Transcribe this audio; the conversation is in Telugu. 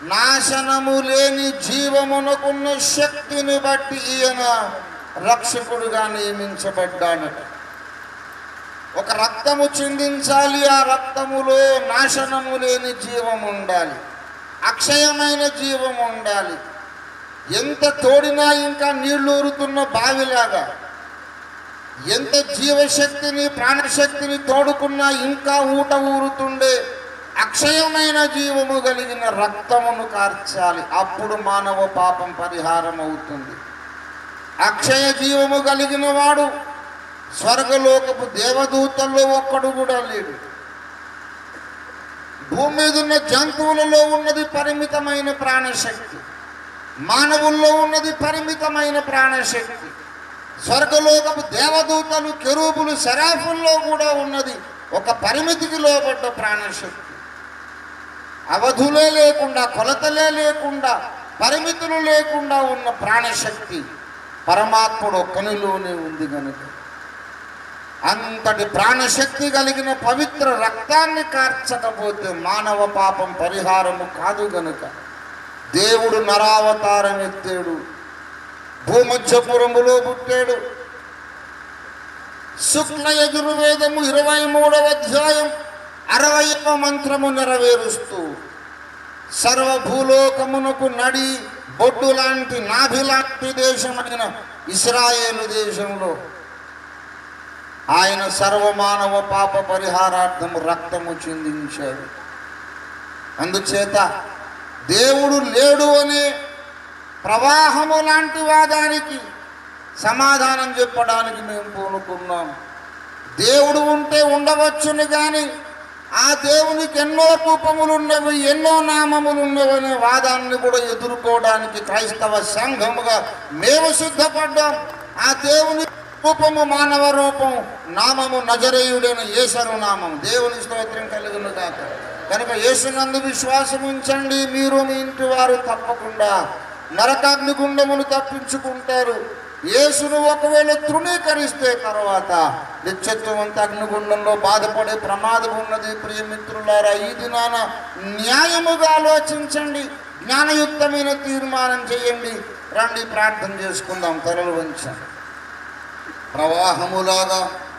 నాశనము లేని జీవమునకున్న శక్తిని బట్టి ఈయన రక్షకుడుగా నియమించబడ్డాడట ఒక రక్తము చిందించాలి ఆ రక్తములో నాశనము లేని జీవం ఉండాలి అక్షయమైన జీవం ఉండాలి ఎంత తోడినా ఇంకా నీళ్లు ఊరుతున్న బావిలాగా ఎంత జీవశక్తిని ప్రాణశక్తిని తోడుకున్నా ఇంకా ఊట ఊరుతుండే అక్షయమైన జీవము కలిగిన రక్తమును కార్చాలి అప్పుడు మానవ పాపం పరిహారం అవుతుంది అక్షయ జీవము కలిగిన వాడు స్వర్గలోకపు దేవదూతల్లో ఒక్కడు కూడా లేడు భూమి మీద ఉన్న జంతువులలో ఉన్నది పరిమితమైన ప్రాణశక్తి మానవుల్లో ఉన్నది పరిమితమైన ప్రాణశక్తి స్వర్గలోకపు దేవదూతలు కెరూపులు శరాఫుల్లో కూడా ఉన్నది ఒక పరిమితికి లోబడ్డ ప్రాణశక్తి అవధులే లేకుండా కొలతలే లేకుండా పరిమితులు లేకుండా ఉన్న ప్రాణశక్తి పరమాత్ముడు ఒక్కనిలోనే ఉంది గనుక అంతటి ప్రాణశక్తి కలిగిన పవిత్ర రక్తాన్ని కార్చకపోతే మానవ పాపం పరిహారము కాదు గనుక దేవుడు నరావతారం ఎత్తాడు భూమధ్యపురములో పుట్టాడు శుక్ల యజుర్వేదము ఇరవై మూడవ అధ్యాయం అరవైవ మంత్రము నెరవేరుస్తూ సర్వభూలోకమునకు నడి బొడ్డు లాంటి నాభి లాంటి దేశమైన ఇస్రాయేలు దేశంలో ఆయన సర్వమానవ పాప పరిహారార్థము రక్తము చిందించాడు అందుచేత దేవుడు లేడు అనే ప్రవాహము లాంటి వాదానికి సమాధానం చెప్పడానికి మేము పూనుకున్నాం దేవుడు ఉంటే ఉండవచ్చును కానీ ఆ దేవునికి ఎన్నో రూపములు ఉన్నవి ఎన్నో నామములు ఉన్నవి అనే వాదాన్ని కూడా ఎదుర్కోవడానికి క్రైస్తవ సంఘముగా మేము సిద్ధపడ్డాం ఆ దేవుని రూపము మానవ రూపం నామము నజరేయుడైన యేసరు నామం దేవుని స్తోత్రం కలుగును కాక కనుక యేసునందు విశ్వాసం ఉంచండి మీరు మీ ఇంటి వారు తప్పకుండా నరకాగ్ని గుండమును తప్పించుకుంటారు యేసును ఒకవేళ తృణీకరిస్తే తర్వాత నిత్యత్వమంత అగ్నిగుండంలో బాధపడే ప్రమాదం ఉన్నది ప్రియమిత్రులారా ఈ దినాన న్యాయముగా ఆలోచించండి జ్ఞానయుక్తమైన తీర్మానం చేయండి రండి ప్రార్థన చేసుకుందాం తలలు వంచండి ప్రవాహములాగా